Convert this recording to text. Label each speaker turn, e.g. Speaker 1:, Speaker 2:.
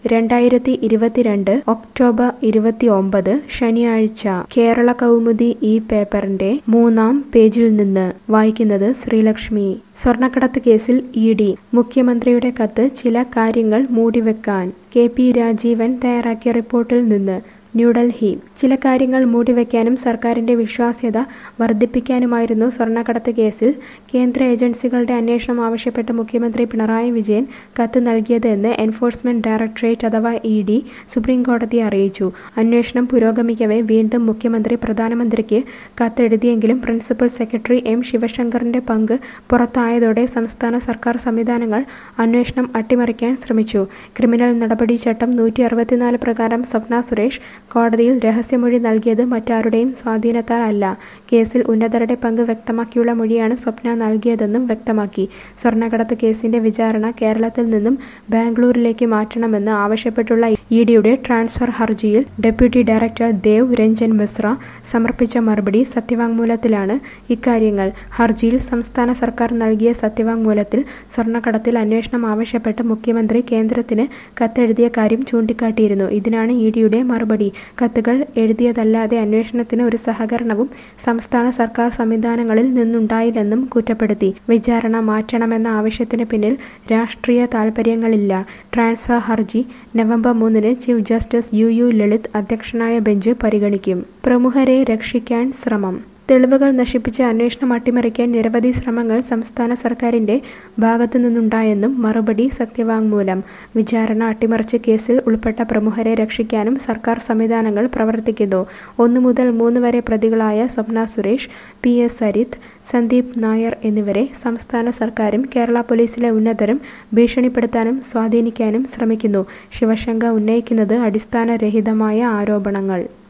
Speaker 1: രണ്ടായിരത്തി ഇരുപത്തിരണ്ട് ഒക്ടോബർ ഇരുപത്തിയൊമ്പത് ശനിയാഴ്ച കേരള കൗമുദി ഈ പേപ്പറിന്റെ മൂന്നാം പേജിൽ നിന്ന് വായിക്കുന്നത് ശ്രീലക്ഷ്മി സ്വർണ്ണക്കടത്ത് കേസിൽ ഇ ഡി മുഖ്യമന്ത്രിയുടെ കത്ത് ചില കാര്യങ്ങൾ മൂടിവെക്കാൻ കെ പി രാജീവൻ തയ്യാറാക്കിയ റിപ്പോർട്ടിൽ നിന്ന് ന്യൂഡൽഹി ചില കാര്യങ്ങൾ മൂടിവെക്കാനും സർക്കാരിന്റെ വിശ്വാസ്യത വർദ്ധിപ്പിക്കാനുമായിരുന്നു സ്വർണ്ണക്കടത്ത് കേസിൽ കേന്ദ്ര ഏജൻസികളുടെ അന്വേഷണം ആവശ്യപ്പെട്ട് മുഖ്യമന്ത്രി പിണറായി വിജയൻ കത്ത് നൽകിയത് എന്ന് എൻഫോഴ്സ്മെന്റ് ഡയറക്ടറേറ്റ് അഥവാ ഇ ഡി സുപ്രീംകോടതിയെ അറിയിച്ചു അന്വേഷണം പുരോഗമിക്കവേ വീണ്ടും മുഖ്യമന്ത്രി പ്രധാനമന്ത്രിക്ക് കത്തെഴുതിയെങ്കിലും പ്രിൻസിപ്പൽ സെക്രട്ടറി എം ശിവശങ്കറിന്റെ പങ്ക് പുറത്തായതോടെ സംസ്ഥാന സർക്കാർ സംവിധാനങ്ങൾ അന്വേഷണം അട്ടിമറിക്കാൻ ശ്രമിച്ചു ക്രിമിനൽ നടപടി ചട്ടം നൂറ്റി അറുപത്തിനാല് പ്രകാരം സ്വപ്ന സുരേഷ് കോടതിയിൽ രഹസ്യമൊഴി നൽകിയത് മറ്റാരുടെയും സ്വാധീനത്താൽ അല്ല കേസിൽ ഉന്നതരുടെ പങ്ക് വ്യക്തമാക്കിയുള്ള മൊഴിയാണ് സ്വപ്ന നൽകിയതെന്നും വ്യക്തമാക്കി സ്വർണ്ണക്കടത്ത് കേസിന്റെ വിചാരണ കേരളത്തിൽ നിന്നും ബാംഗ്ലൂരിലേക്ക് മാറ്റണമെന്ന് ആവശ്യപ്പെട്ടുള്ള ഇ ഡിയുടെ ട്രാൻസ്ഫർ ഹർജിയിൽ ഡെപ്യൂട്ടി ഡയറക്ടർ ദേവ് രഞ്ജൻ മിശ്ര സമർപ്പിച്ച മറുപടി സത്യവാങ്മൂലത്തിലാണ് ഇക്കാര്യങ്ങൾ ഹർജിയിൽ സംസ്ഥാന സർക്കാർ നൽകിയ സത്യവാങ്മൂലത്തിൽ സ്വർണ്ണക്കടത്തിൽ അന്വേഷണം ആവശ്യപ്പെട്ട് മുഖ്യമന്ത്രി കേന്ദ്രത്തിന് കത്തെഴുതിയ കാര്യം ചൂണ്ടിക്കാട്ടിയിരുന്നു ഇതിനാണ് ഇ ഡിയുടെ മറുപടി കത്തുകൾ എഴുതിയതല്ലാതെ അന്വേഷണത്തിന് ഒരു സഹകരണവും സംസ്ഥാന സർക്കാർ സംവിധാനങ്ങളിൽ നിന്നുണ്ടായില്ലെന്നും കുറ്റപ്പെടുത്തി വിചാരണ മാറ്റണമെന്ന ആവശ്യത്തിന് പിന്നിൽ രാഷ്ട്രീയ താൽപര്യങ്ങളില്ല ട്രാൻസ്ഫർ ഹർജി നവംബർ മൂന്നിന് chief justice U U Lalit അധ്യക്ഷനായ ബെഞ്ച് പരിഗണിക്കും പ്രമുഖരെ രക്ഷിക്കാൻ ശ്രമം തെളിവുകൾ നശിപ്പിച്ച് അന്വേഷണം അട്ടിമറിക്കാൻ നിരവധി ശ്രമങ്ങൾ സംസ്ഥാന സർക്കാരിന്റെ ഭാഗത്തു നിന്നുണ്ടായെന്നും മറുപടി സത്യവാങ്മൂലം വിചാരണ അട്ടിമറിച്ച കേസിൽ ഉൾപ്പെട്ട പ്രമുഖരെ രക്ഷിക്കാനും സർക്കാർ സംവിധാനങ്ങൾ പ്രവർത്തിക്കുന്നു ഒന്നു മുതൽ മൂന്ന് വരെ പ്രതികളായ സ്വപ്ന സുരേഷ് പി എസ് സരിത് സന്ദീപ് നായർ എന്നിവരെ സംസ്ഥാന സർക്കാരും കേരള പോലീസിലെ ഉന്നതരും ഭീഷണിപ്പെടുത്താനും സ്വാധീനിക്കാനും ശ്രമിക്കുന്നു ശിവശങ്ക ഉന്നയിക്കുന്നത് അടിസ്ഥാനരഹിതമായ ആരോപണങ്ങൾ